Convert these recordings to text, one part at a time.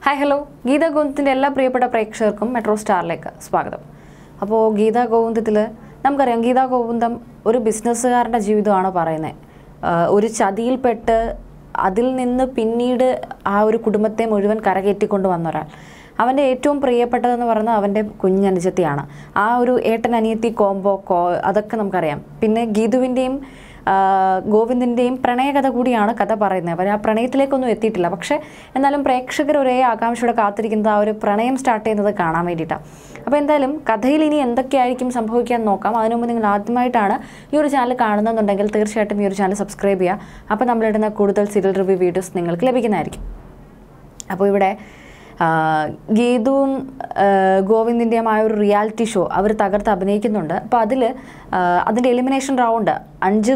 hi hello Gita ഗോവിന്ദത്തിൻ്റെ എല്ലാ പ്രിയപ്പെട്ട പ്രേക്ഷകർക്കും മെട്രോ സ്റ്റാറിലേക്ക് സ്വാഗതം അപ്പോൾ ഗീതാ ഗോവിന്ദത്തിൽ നമുക്കറിയാം ഗീതാ ഗോവിന്ദം ഒരു ബിസിനസ്സുകാരൻ്റെ ജീവിതമാണ് പറയുന്നത് ഒരു ചതിയിൽപ്പെട്ട് അതിൽ നിന്ന് പിന്നീട് ആ ഒരു കുടുംബത്തെ മുഴുവൻ കരകയറ്റിക്കൊണ്ട് വന്ന ഒരാൾ അവൻ്റെ ഏറ്റവും പ്രിയപ്പെട്ടതെന്ന് പറയുന്നത് അവൻ്റെ കുഞ്ഞനുജത്തിയാണ് ആ ഒരു ഏട്ടൻ അനിയത്തി കോംബോ കോ അതൊക്കെ നമുക്കറിയാം പിന്നെ ഗീതുവിൻ്റെയും ഗോവിന്ദിൻ്റെയും പ്രണയകഥ കൂടിയാണ് കഥ പറയുന്നത് അവർ ആ പ്രണയത്തിലേക്കൊന്നും എത്തിയിട്ടില്ല പക്ഷേ എന്നാലും പ്രേക്ഷകർ ഒരേ ആകാംക്ഷയോടെ കാത്തിരിക്കുന്നത് ആ ഒരു പ്രണയം സ്റ്റാർട്ട് ചെയ്യുന്നത് കാണാൻ വേണ്ടിയിട്ടാണ് അപ്പോൾ എന്തായാലും കഥയിൽ ഇനി എന്തൊക്കെയായിരിക്കും സംഭവിക്കാൻ നോക്കാം അതിനു മുമ്പ് നിങ്ങൾ ആദ്യമായിട്ടാണ് ഈ ഒരു ചാനൽ കാണുന്നതെന്നുണ്ടെങ്കിൽ തീർച്ചയായിട്ടും ഈ ഒരു ചാനൽ സബ്സ്ക്രൈബ് ചെയ്യുക അപ്പോൾ നമ്മളിടുന്ന കൂടുതൽ സീരിയൽ റിവ്യൂ വീഡിയോസ് നിങ്ങൾക്ക് ലഭിക്കുന്നതായിരിക്കും അപ്പോൾ ഇവിടെ ആ, ഗീതുവും ആ, ഗോവിന്ദിൻ്റെയുമായ ഒരു റിയാലിറ്റി ഷോ അവർ തകർത്ത് അഭിനയിക്കുന്നുണ്ട് അപ്പോൾ അതിൽ അതിൻ്റെ എലിമിനേഷൻ റൗണ്ട് അഞ്ച്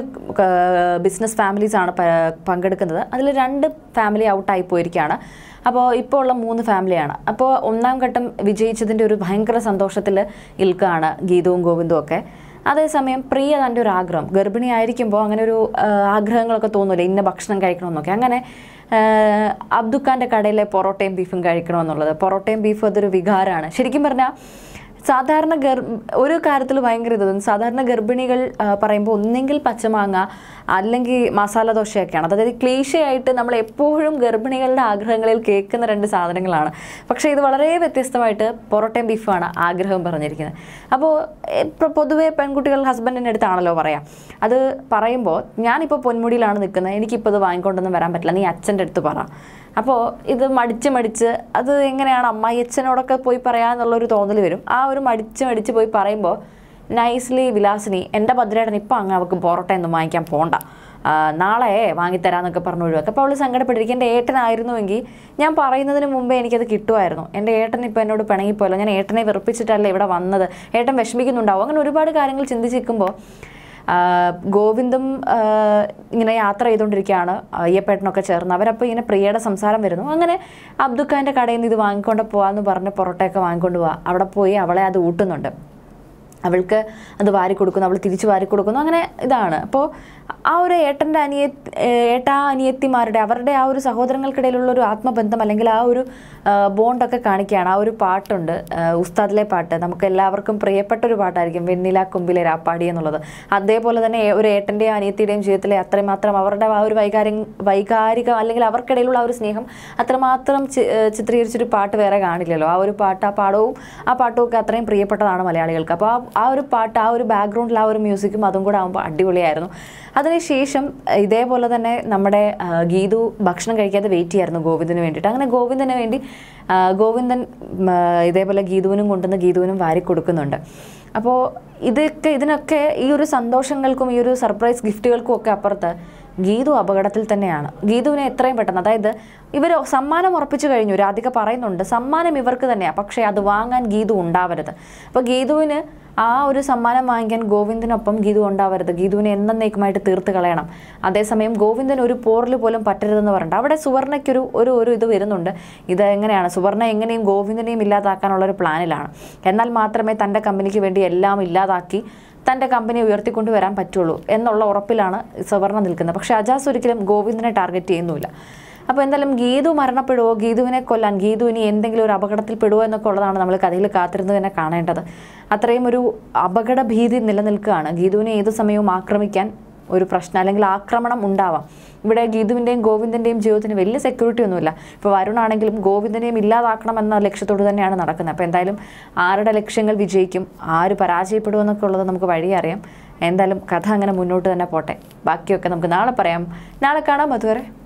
ബിസിനസ് ഫാമിലീസാണ് പ- പങ്കെടുക്കുന്നത് അതിൽ രണ്ട് ഫാമിലി ഔട്ടായി പോയിരിക്കുകയാണ് അപ്പോൾ ഇപ്പോൾ ഉള്ള മൂന്ന് ഫാമിലിയാണ് അപ്പോൾ ഒന്നാം ഘട്ടം വിജയിച്ചതിൻ്റെ ഒരു ഭയങ്കര സന്തോഷത്തിൽ ഇൽക്കാണ് ഗീതവും ഗോവിന്ദും ഒക്കെ അതേസമയം പ്രിയ തൻ്റെ ഒരു ആഗ്രഹം ഗർഭിണിയായിരിക്കുമ്പോൾ അങ്ങനെ ഒരു ആ, ആഗ്രഹങ്ങളൊക്കെ തോന്നില്ല ഇന്ന ഭക്ഷണം കഴിക്കണമെന്നൊക്കെ അങ്ങനെ ആ, അബ്ദുഖാൻ്റെ കടയിലെ പൊറോട്ടയും ബീഫും കഴിക്കണമെന്നുള്ളത് പൊറോട്ടയും ബീഫും അതൊരു വികാരമാണ് ശരിക്കും പറഞ്ഞാൽ സാധാരണ ഗർ ഒരു കാര്യത്തിൽ ഭയങ്കര ഇത് തോന്നും സാധാരണ ഗർഭിണികൾ ആ, പറയുമ്പോൾ ഒന്നെങ്കിൽ പച്ചമാങ്ങ അല്ലെങ്കിൽ മസാല ദോശയൊക്കെയാണ് അതായത് ക്ലീശയായിട്ട് നമ്മൾ എപ്പോഴും ഗർഭിണികളുടെ ആഗ്രഹങ്ങളിൽ കേൾക്കുന്ന രണ്ട് സാധനങ്ങളാണ് പക്ഷേ ഇത് വളരെ വ്യത്യസ്തമായിട്ട് പൊറോട്ടയും ബീഫുമാണ് ആഗ്രഹം പറഞ്ഞിരിക്കുന്നത് അപ്പോൾ ഇപ്പോൾ പൊതുവേ പെൺകുട്ടികൾ ഹസ്ബൻഡിൻ്റെ അടുത്താണല്ലോ പറയാം അത് പറയുമ്പോൾ ഞാനിപ്പോൾ പൊന്മുടിയിലാണ് നിൽക്കുന്നത് എനിക്കിപ്പോൾ ഇത് വാങ്ങിക്കൊണ്ടൊന്നും വരാൻ പറ്റില്ല നീ അച്ഛൻ്റെ അടുത്ത് പറ അപ്പോൾ ഇത് മടിച്ച് മടിച്ച് അത് എങ്ങനെയാണ് അമ്മായി അച്ഛനോടൊക്കെ പോയി പറയാന്നുള്ളൊരു തോന്നൽ വരും ആ ഒരു മടിച്ച് മടിച്ച് പോയി പറയുമ്പോൾ നൈസ്ലി വിലാസിനി എൻ്റെ ഭദ്രേട്ടൻ ഇപ്പം അങ്ങ് അവൾക്ക് പൊറോട്ടയൊന്നും വാങ്ങിക്കാൻ പോണ്ട ആ, നാളെ വാങ്ങിത്തരാന്നൊക്കെ പറഞ്ഞു ഒഴിവാക്കുക അപ്പോൾ അവൾ സങ്കടപ്പെട്ടിരിക്കും എൻ്റെ ഏട്ടനായിരുന്നുവെങ്കിൽ ഞാൻ പറയുന്നതിന് മുമ്പേ എനിക്കത് കിട്ടുമായിരുന്നു എൻ്റെ ഏട്ടൻ ഇപ്പോൾ എന്നോട് പിണങ്ങിപ്പോയല്ലോ ഞാൻ ഏട്ടനെ വെറുപ്പിച്ചിട്ടല്ല ഇവിടെ വന്നത് ഏട്ടൻ വിഷമിക്കുന്നുണ്ടാവും അങ്ങനെ ഒരുപാട് കാര്യങ്ങൾ ചിന്തിച്ചിരിക്കുമ്പോൾ ആ, ഗോവിന്ദും ആ, ഇങ്ങനെ യാത്ര ചെയ്തുകൊണ്ടിരിക്കുകയാണ് അയ്യപ്പേട്ടനൊക്കെ ചേർന്ന് അവരപ്പോൾ ഇങ്ങനെ പ്രിയയുടെ സംസാരം വരുന്നു അങ്ങനെ അബ്ദുഖാൻ്റെ കടയിൽ നിന്ന് ഇത് വാങ്ങിക്കൊണ്ട് പോകാമെന്ന് പറഞ്ഞ് പൊറോട്ടയൊക്കെ വാങ്ങിക്കൊണ്ട് പോവാ അവിടെ പോയി അവളെ അത് ഊട്ടുന്നുണ്ട് അവൾക്ക് അത് വാരി കൊടുക്കുന്നു അവൾ തിരിച്ചു വാരി കൊടുക്കുന്നു അങ്ങനെ ഇതാണ് അപ്പോൾ ആ ഒരു ഏട്ടൻ്റെ അനിയ ഏട്ടാ അനിയത്തിമാരുടെ അവരുടെ ആ ഒരു സഹോദരങ്ങൾക്കിടയിലുള്ള ഒരു ആത്മബന്ധം അല്ലെങ്കിൽ ആ ഒരു ആ, ബോണ്ടൊക്കെ കാണിക്കുകയാണ് ആ ഒരു പാട്ടുണ്ട് ആ, ഉസ്താദിലെ പാട്ട് നമുക്ക് എല്ലാവർക്കും പ്രിയപ്പെട്ട ഒരു പാട്ടായിരിക്കും വെണ്ണില കൊമ്പിലെ രാപ്പാടി എന്നുള്ളത് അതേപോലെ തന്നെ ഏ- ഒരു ഏട്ടൻ്റെയും അനിയത്തിയുടെയും ജീവിതത്തിലെ അത്രമാത്രം അവരുടെ ആ ഒരു വൈകാരിക വൈകാരിക അല്ലെങ്കിൽ അവർക്കിടയിലുള്ള ആ ഒരു സ്നേഹം അത്രമാത്രം ചി- ഏ, ചിത്രീകരിച്ചൊരു പാട്ട് വേറെ കാണില്ലല്ലോ ആ ഒരു പാട്ട് ആ പാടവും ആ പാട്ടും ഒക്കെ അത്രയും പ്രിയപ്പെട്ടതാണ് മലയാളികൾക്ക് അപ്പോൾ ആ ആ ഒരു പാട്ട് ആ ഒരു ബാക്ക്ഗ്രൗണ്ടിൽ ആ ഒരു മ്യൂസിക്കും അതും കൂടെ ആകുമ്പോൾ അടിപൊളിയായിരുന്നു അതിനുശേഷം ഏഹ്, ഇതേപോലെ തന്നെ നമ്മുടെ ആ, ഗീതു ഭക്ഷണം കഴിക്കാതെ വെയിറ്റ് ചെയ്യായിരുന്നു ഗോവിന്ദന് വേണ്ടിയിട്ട് അങ്ങനെ ഗോവിന്ദന് വേണ്ടി ആ, ഗോവിന്ദൻ ഉം, ആ, ഇതേപോലെ ഗീതുവിനും കൊണ്ടുവന്ന് ഗീതുവിനും വാരി കൊടുക്കുന്നുണ്ട് അപ്പോൾ ഇതൊക്കെ ഇതിനൊക്കെ ഈ ഒരു സന്തോഷങ്ങൾക്കും ഈ ഒരു സർപ്രൈസ് ഗിഫ്റ്റുകൾക്കും ഒക്കെ അപ്പുറത്ത് ഗീതു അപകടത്തിൽ തന്നെയാണ് ഗീതുവിനെ എത്രയും പെട്ടെന്ന് അതായത് ഇവർ സമ്മാനം ഉറപ്പിച്ചു കഴിഞ്ഞു രാധിക പറയുന്നുണ്ട് സമ്മാനം ഇവർക്ക് തന്നെയാണ് പക്ഷേ അത് വാങ്ങാൻ ഗീതു ഉണ്ടാവരുത് അപ്പോൾ ഗീതുവിന് ആ ഒരു സമ്മാനം വാങ്ങിക്കാൻ ഗോവിന്ദനൊപ്പം ഗീതു ഉണ്ടാവരുത് ഗീതുവിനെ എന്നേക്കുമായിട്ട് തീർത്ത് കളയണം അതേസമയം ഗോവിന്ദൻ ഒരു പോറിൽ പോലും പറ്റരുതെന്ന് പറഞ്ഞിട്ട് അവിടെ സുവർണയ്ക്കൊരു ഒരു ഒരു ഇത് വരുന്നുണ്ട് ഇത് എങ്ങനെയാണ് സുവർണ എങ്ങനെയും ഗോവിന്ദനെയും ഇല്ലാതാക്കാനുള്ള ഒരു പ്ലാനിലാണ് എന്നാൽ മാത്രമേ തൻ്റെ കമ്പനിക്ക് വേണ്ടി എല്ലാം ഇല്ലാതാക്കി തൻ്റെ കമ്പനി ഉയർത്തിക്കൊണ്ട് വരാൻ പറ്റുള്ളൂ എന്നുള്ള ഉറപ്പിലാണ് സുവർണ നിൽക്കുന്നത് പക്ഷേ അജാസ് ഒരിക്കലും ഗോവിന്ദനെ ടാർഗറ്റ് ചെയ്യുന്നുമില്ല അപ്പോൾ എന്തായാലും ഗീതു മരണപ്പെടുവോ ഗീതുവിനെ കൊല്ലാൻ ഗീതു ഇനി എന്തെങ്കിലും ഒരു അപകടത്തിൽ പെടുവോ എന്നൊക്കെ ഉള്ളതാണ് നമ്മൾ കഥയിൽ കാത്തിരുന്ന് തന്നെ കാണേണ്ടത് അത്രയും ഒരു അപകട ഭീതി നിലനിൽക്കുകയാണ് ഗീതുവിനെ ഏത് സമയവും ആക്രമിക്കാൻ ഒരു പ്രശ്നം അല്ലെങ്കിൽ ആക്രമണം ഉണ്ടാവാം ഇവിടെ ഗീതുവിൻ്റെയും ഗോവിന്ദൻ്റെയും ജീവിതത്തിന് വലിയ സെക്യൂരിറ്റി ഒന്നുമില്ല ഇപ്പോൾ വരുണാണെങ്കിലും ഗോവിന്ദനെയും ഇല്ലാതാക്കണം എന്ന ലക്ഷ്യത്തോട് തന്നെയാണ് നടക്കുന്നത് അപ്പോൾ എന്തായാലും ആരുടെ ലക്ഷ്യങ്ങൾ വിജയിക്കും ആര് പരാജയപ്പെടുമെന്നൊക്കെ ഉള്ളത് നമുക്ക് വഴി അറിയാം എന്തായാലും കഥ അങ്ങനെ മുന്നോട്ട് തന്നെ പോട്ടെ ബാക്കിയൊക്കെ നമുക്ക് നാളെ പറയാം നാളെ കാണാം അതുവരെ